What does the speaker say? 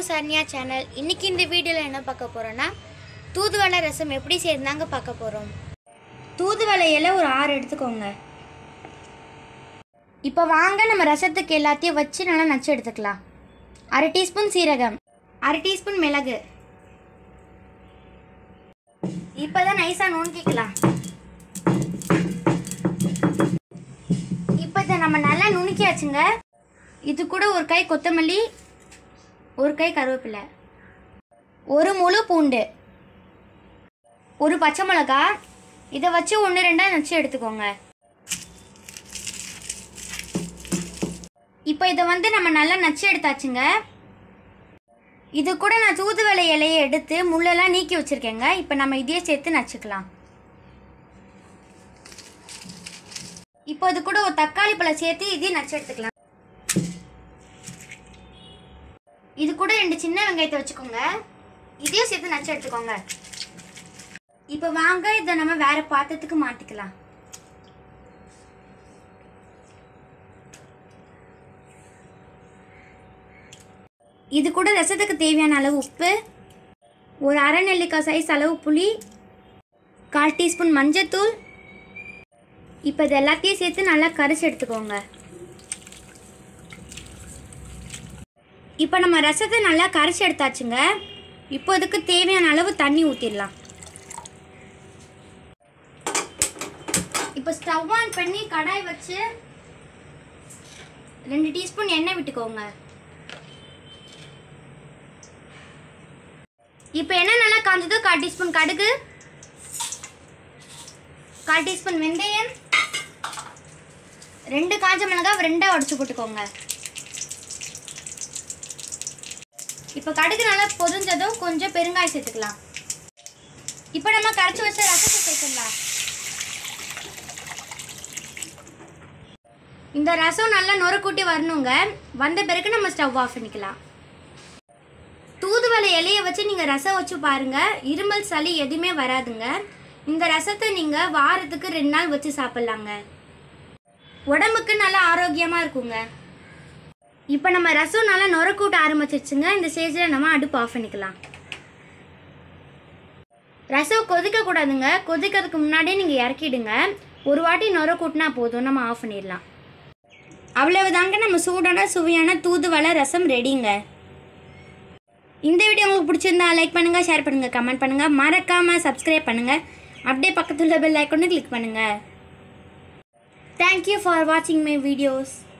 Saranya channel இன்னைக்கு இந்த வீடியோவில் என்ன பார்க்க போகிறோன்னா தூதுவளை ரசம் எப்படி செய்யறதாங்க பார்க்க போகிறோம் தூதுவளை இலை ஒரு ஆறு எடுத்துக்கோங்க இப்போ வாங்க நம்ம ரசத்துக்கு எல்லாத்தையும் வச்சு நல்லா நச்சு எடுத்துக்கலாம் அரை டீஸ்பூன் சீரகம் அரை டீஸ்பூன் மிளகு இப்போ தான் நைஸாக நுணுக்கிக்கலாம் இப்போ இதை நம்ம நல்லா நுணுக்கியாச்சுங்க இது கூட ஒரு கை கொத்தமல்லி ஒரு கை கருவேப்பிலை ஒரு முழு பூண்டு ஒரு பச்சை மிளகா இதை வச்சு ஒன்று ரெண்டாக நச்சு எடுத்துக்கோங்க இப்போ இதை வந்து நம்ம நல்லா நச்சு எடுத்தாச்சுங்க இது கூட நான் தூதுவளை இலையை எடுத்து முள்ளெல்லாம் நீக்கி வச்சுருக்கேங்க இப்போ நம்ம இதையே சேர்த்து நச்சுக்கலாம் இப்போ இது கூட ஒரு தக்காளி பழம் சேர்த்து இதையும் நச்சு எடுத்துக்கலாம் இது கூட ரெண்டு சின்ன வெங்காயத்தை வச்சுக்கோங்க இதையும் சேர்த்து நச்சு எடுத்துக்கோங்க இப்போ வாங்க இதை நம்ம வேற பாத்திரத்துக்கு மாத்திக்கலாம் இது கூட ரசத்துக்கு தேவையான அளவு உப்பு ஒரு அரை நெல்லிக்காய் சைஸ் அளவு புளி கால் டீஸ்பூன் மஞ்சத்தூள் இப்போ இது எல்லாத்தையும் சேர்த்து நல்லா கரைச்சி எடுத்துக்கோங்க இப்போ நம்ம ரசத்தை நல்லா கரைச்சி எடுத்தாச்சுங்க இப்போ இதுக்கு தேவையான அளவு தண்ணி ஊற்றிடலாம் இப்போ ஸ்டவ் ஆன் பண்ணி கடாய் வச்சு ரெண்டு டீஸ்பூன் எண்ணெய் விட்டுக்கோங்க இப்போ எண்ணெய் நல்லா காஞ்சதோ கால் டீஸ்பூன் கடுகு கால் டீஸ்பூன் வெந்தயம் ரெண்டு காஞ்ச மிளகாய் ரெண்டாக உடச்சு போட்டுக்கோங்க இப்போ கடுகு நல்லா பொரிஞ்சதும் கொஞ்சம் பெருங்காயம் சேர்த்துக்கலாம் இப்போ நம்ம கரைச்சி வச்ச ரசத்தை சேர்த்துடலாம் இந்த ரசம் நல்லா நுரக்கூட்டி வரணுங்க வந்த பிறகு நம்ம ஸ்டவ் ஆஃப் பண்ணிக்கலாம் தூதுவளை இலையை வச்சு நீங்கள் ரசம் வச்சு பாருங்க இருமல் சளி எதுவுமே வராதுங்க இந்த ரசத்தை நீங்கள் வாரத்துக்கு ரெண்டு நாள் வச்சு சாப்பிட்லாங்க உடம்புக்கு நல்லா ஆரோக்கியமாக இருக்குங்க இப்போ நம்ம ரசம் நல்லா நுரக்கூட்ட ஆரம்பிச்சிருச்சுங்க இந்த ஸ்டேஜில் நம்ம அடுப்பு ஆஃப் பண்ணிக்கலாம் ரசம் கொதிக்க கூடாதுங்க கொதிக்கிறதுக்கு முன்னாடியே நீங்கள் இறக்கிடுங்க ஒரு வாட்டி நுர கூட்டினா போதும் நம்ம ஆஃப் பண்ணிடலாம் அவ்வளவுதாங்க நம்ம சூடான சுவையான தூதுவளை ரசம் ரெடிங்க இந்த வீடியோ உங்களுக்கு பிடிச்சிருந்தா லைக் பண்ணுங்கள் ஷேர் பண்ணுங்கள் கமெண்ட் பண்ணுங்கள் மறக்காமல் சப்ஸ்கிரைப் பண்ணுங்கள் அப்படியே பக்கத்தில் பெல் ஐக்கொன்னு கிளிக் பண்ணுங்கள் தேங்க்யூ ஃபார் வாட்சிங் மை வீடியோஸ்